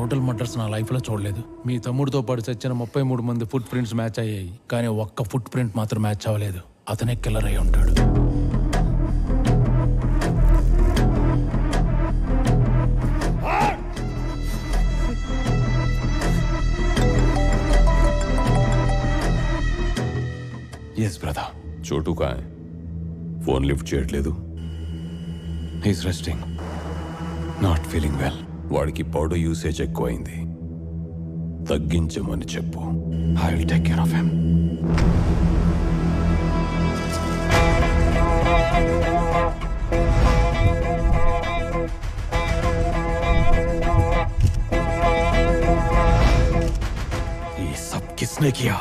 Total murders నా లైఫ్లో చూడలేదు మీ తమ్ముడితో పాటు చచ్చిన ముప్పై మూడు మంది ఫుట్ ప్రింట్స్ మ్యాచ్ అయ్యాయి కానీ ఒక్క ఫుట్ ప్రింట్ మాత్రం మ్యాచ్ అవ్వలేదు అతనే కిల్లర్ అయి ఉంటాడు ఎస్ బ్రదర్ చోటు కాయ్ ఫోన్ లిఫ్ట్ చేయట్లేదు he's resting not feeling well వాడికి పౌడర్ యూసేజ్ ఎక్కువైంది తగ్గించమని చెప్పు I will take care of him ये सब किसने किया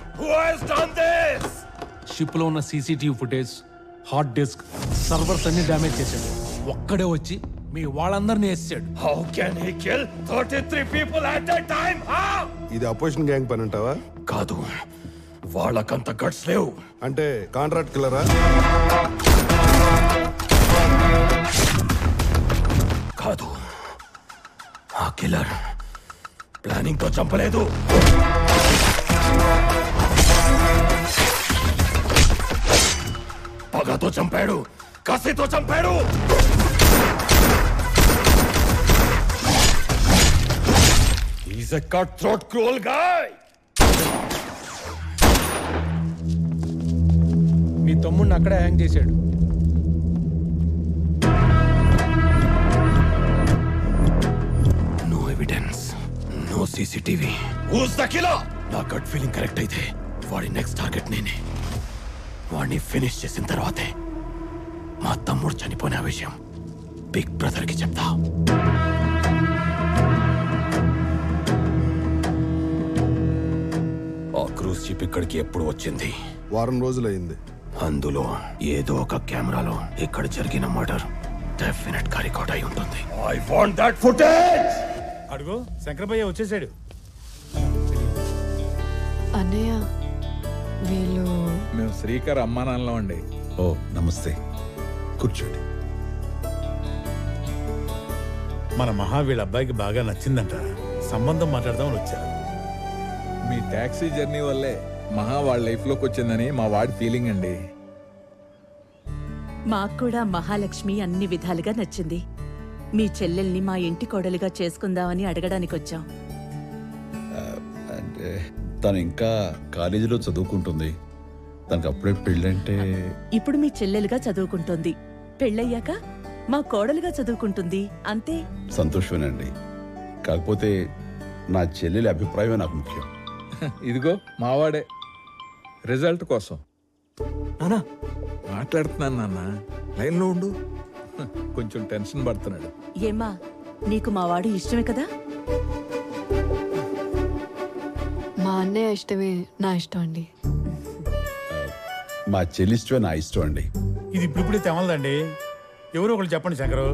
షిప్ లో ఉన్న CCTV footage hard disk servers అన్ని డ్యామేజ్ చేశాడు ఒక్కడే వచ్చి మీ వాళ్ళందరినీ వేసాడు How can he kill 33 people at a time? How? ఇది అపోజిషన్ గ్యాంగ్ పని అంటావా కాదు వాళ్ళకంత గట్స్ లేవు అంటే కాంట్రాక్ట్ కిల్లరా కాదు ఆ కిల్లర్ ప్లానింగ్ తో చంపలేదు పగతో చంపాడు కసితో చంపాడు He's a cutthroat cruel guy. మీ తమ్ముడిని అక్కడే హ్యాంగ్ చేశాడు no evidence no CCTV who's the killer నా గట్ ఫీలింగ్ కరెక్ట్ అయితే వాడి నెక్స్ట్ టార్గెట్ నేనే వాడిని ఫినిష్ చేసిన తర్వాతే మా తమ్ముడు చనిపోయిన విషయం బిగ్ బ్రదర్ కి చెప్తా ఆ క్రూజ్ షిప్ ఇక్కడికి ఎప్పుడు వచ్చింది వారం రోజులు అయింది అందులో ఏదో ఒక కెమెరాలో ఇక్కడ జరిగిన మర్డర్ డెఫినెట్ గా రికార్డ్ అయి ఉంటుంది ఐ వాంట్ దట్ ఫుటేజ్ అడుగు శంకరభయ్య వచ్చేసాడు అన్నయ్య వీళ్ళు మేము శ్రీకర్ అమ్మానాన్నలో అండి ఓ నమస్తే కూర్చోండి మన మహా వీళ్ళ అబ్బాయికి బాగా నచ్చిందంట సంబంధం మాట్లాడదామని వచ్చారు మీ టాక్సీ జర్నీ వల్లే మహా వాళ్ళ లైఫ్లోకి వచ్చిందని మా వాడి ఫీలింగ్ అండి మాకు కూడా మహాలక్ష్మి అన్ని విధాలుగా నచ్చింది మీ చెల్లెల్ని మా ఇంటి కోడలిగా చేసుకుందామని అడగడానికి వచ్చాం అంటే తను ఇంకా కాలేజీలో చదువుకుంటుంది తనకు అప్పుడే పెళ్ళంటే ఇప్పుడు మీ చెల్లెలుగా చదువుకుంటోంది పెళ్ళయ్యాక మా కోడలుగా చదువుకుంటుంది అంతే సంతోషమేనండి కాకపోతే నా చెల్లెలి అభిప్రాయమే నాకు ముఖ్యం ఇదిగో మావాడే రిజల్ట్ కోసం నానా మాట్లాడుతున్నాను నాన్న లైన్లో ఉండు కొంచెం టెన్షన్ పడుతున్నాడు ఏమ్మా నీకు మా వాడు ఇష్టమే కదా మా అన్నయ్య ఇష్టమే నా ఇష్టం అండి మా చెల్లి ఇష్టమే నా ఇష్టం అండి ఇది ఇప్పుడిప్పుడే తెమలదండి ఎవరో ఒకళ్ళు చెప్పండి శంకరు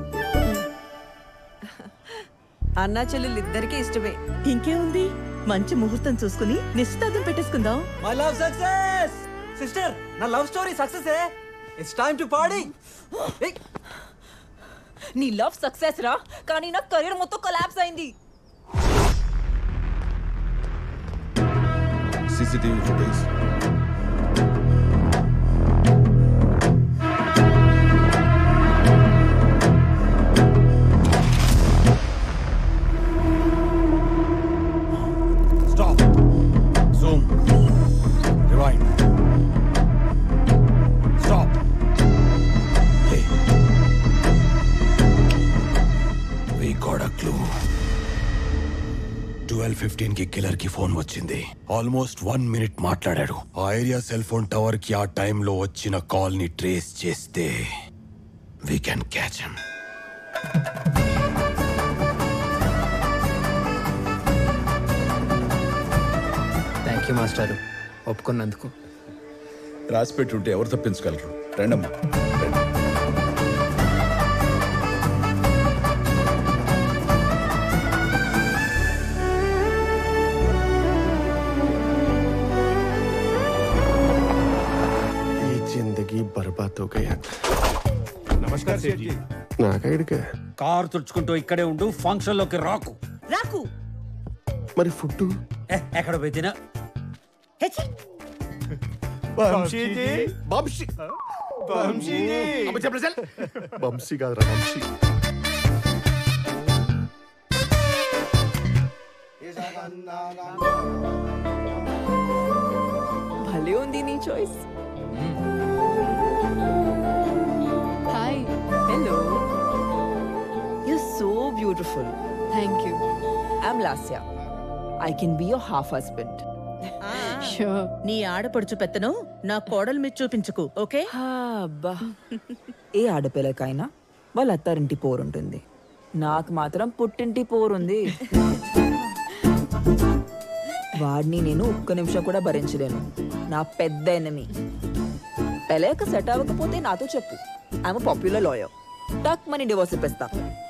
అన్నా చెల్లెలు ఇద్దరికి ఇష్టమే ఇంకేముంది మంచి ముహూర్తం చూసుకుని నిశ్చితార్థం పెట్టేసుకుందాం మై లవ్ సక్సెస్ సిస్టర్ నా love story success it's time to party నీ లవ్ సక్సెస్ రా కానీ నా కెరీర్ మొత్తం కొలాప్స్ అయింది CCTV footage Stop. Zoom. Rewind. Stop. Hey. We got a clue. Twelve fifteen కి కిల్లర్ కి ఫోన్ వచ్చింది ఆల్మోస్ట్ వన్ మినిట్ మాట్లాడాడు ఆ ఏరియా సెల్ ఫోన్ టవర్ కి ఆ టైంలో వచ్చిన కాల్ ని ట్రేస్ చేస్తే we can catch him thank you master ఒప్పుకున్నందుకు రాసి పెట్టుంటే ఎవరు తప్పించగలరు రండమ్మా రండి. ఈ జిందగీ బర్బాద్ हो गया నమస్కారం సేఠ్ జీ నాకైడికే కారు తుడుచుకుంటూ ఇక్కడే ఉండు ఫంక్షన్ లోకి రాకు రాకు మరి ఫుడ్ ఎక్కడ పోయి తినా వంశీజీ వంశీ వంశీజీ వంశీ కాదురా వంశీ భలే ఉంది నీ choice hi hello you so beautiful thank you I'm Lasya I can be your half husband sure నీ ఆడపడుచు పెత్తను నా కోడలు మీద చూపించుకు ఓకే అబ్బా ఏ ఆడపిల్లకైనా వాళ్ళ అత్తారింటి పోరుంటుంది నాకు మాత్రం పుట్టింటి పోరుంది వాడిని నేను ఒక్క నిమిషం కూడా భరించలేను నా పెద్ద ఎనమి పెళ్ళాక సెట్ అవ్వకపోతే నాతో చెప్పు ఐఎమ్ పాపులర్ లాయర్ టక్ మనీ డివోర్స్ ఇప్పిస్తా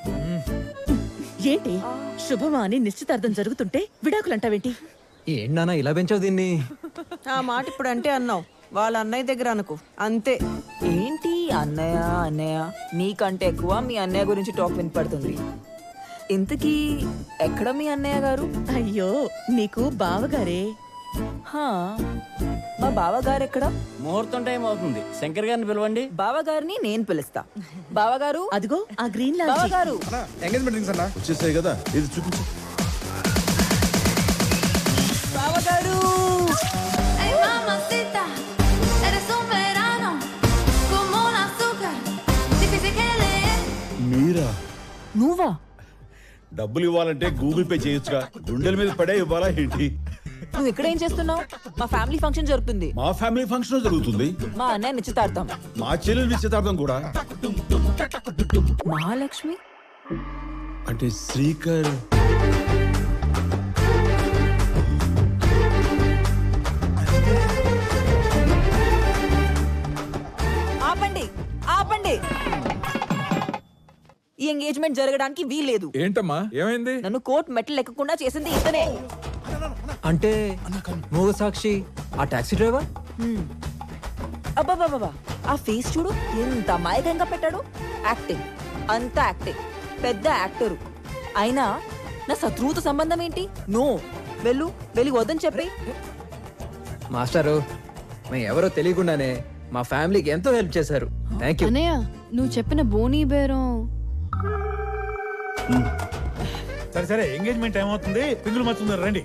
ఏంటి శుభమా అని నిశ్చితార్థం జరుగుతుంటే విడాకులంటావేంటి ఏంటన్నా ఇలా పెంచావు దీన్ని ఆ మాట ఇప్పుడు అంటే అన్నావు వాళ్ళ అన్నయ్య దగ్గర అనుకో అంతే ఏంటి అన్నయ్య అన్నయ్య నీకంటే ఎక్కువ మీ అన్నయ్య గురించి టాక్ వినపడుతుంది ఇంతకీ ఎక్కడ మీ అన్నయ్య గారు అయ్యో నీకు బావగారే హా, మా బావగారు ఎక్కడ ముహూర్తం టైం అవుతుంది శంకర్ గారిని పిలవండి బావగారిని నేను పిలుస్తా బావగారు అదిగో ఆ గ్రీన్ లాంచీ బావగారు ఎంగేజ్మెంట్ రింగ్స్ అన్నా వచ్చేసాయి కదా ఇది చూపించు బావగారు Ay, mamacita, eres un verano, como un azúcar, difícil que leer. మీరా నువ్వా డబ్బులు ఇవ్వాలంటే గూగుల్ పే చేయొచ్చుగా గుండెల మీద పడే ఇవ్వాలా ఏంటి నువ్వు ఇక్కడ ఏం చేస్తున్నావు మా ఫ్యామిలీ ఫంక్షన్ జరుగుతుంది మా ఫ్యామిలీ ఫంక్షన్ జరుగుతుంది మా అన్నయ్య నిశ్చితార్థం మా చెల్లెలు నిశ్చితార్థం కూడా మహాలక్ష్మి అంటే శ్రీకర్ ఆపండి ఆపండి ఈ ఎంగేజ్మెంట్ జరగడానికి వీల్లేదు ఏంటమ్మా ఏమైంది నన్ను కోర్టు మెట్లు ఎక్కకుండా చేసింది ఇతనే అంటే మూగ సాక్షి ఆ టాక్సీ డ్రైవర్ అబ్బాబాబా ఆ ఫేస్ చూడు ఎంత అమాయకంగా పెట్టాడు యాక్టింగ్ అంత యాక్టింగ్ పెద్ద యాక్టరు అయినా నా శత్రువుతో సంబంధం ఏంటి నో వెళ్ళు వెళ్ళి వద్దని చెప్పి మాస్టారు మేము ఎవరో తెలియకుండానే మా ఫ్యామిలీకి ఎంతో హెల్ప్ చేశారు థ్యాంక్ యూ అన్నయ్య నువ్వు చెప్పిన బోనీ బేరం సరే సరే ఎంగేజ్మెంట్ టైం అవుతుంది పింగులు మర్చుందరు రండి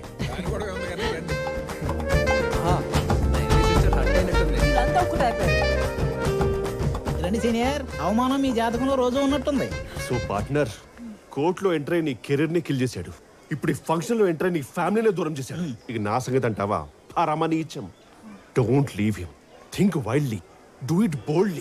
వీళ్ళంతా ఒకటి అయిపోయారు రండి సీనియర్ అవమానం మీ జాతకంలో రోజు ఉన్నట్టుంది సో పార్ట్నర్ కోర్టులో ఎంటర్ అయి నీ కెరీర్ ని కిల్ చేశాడు ఇప్పుడు ఈ ఫంక్షన్ లో ఎంటర్ అయి నీ ఫ్యామిలీనే దూరం చేశాడు ఇక నా సంగతి అంటావా పరమని ఇచ్చం don't leave him think wildly do it boldly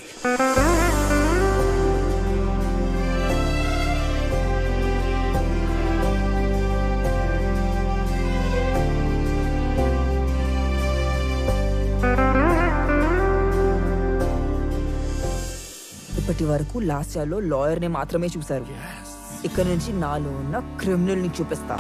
ఇప్పటి వరకు లాస్యాలో లాయర్ ని మాత్రమే చూశారు ఇక్కడ నుంచి నాలో ఉన్న క్రిమినల్ ని చూపిస్తా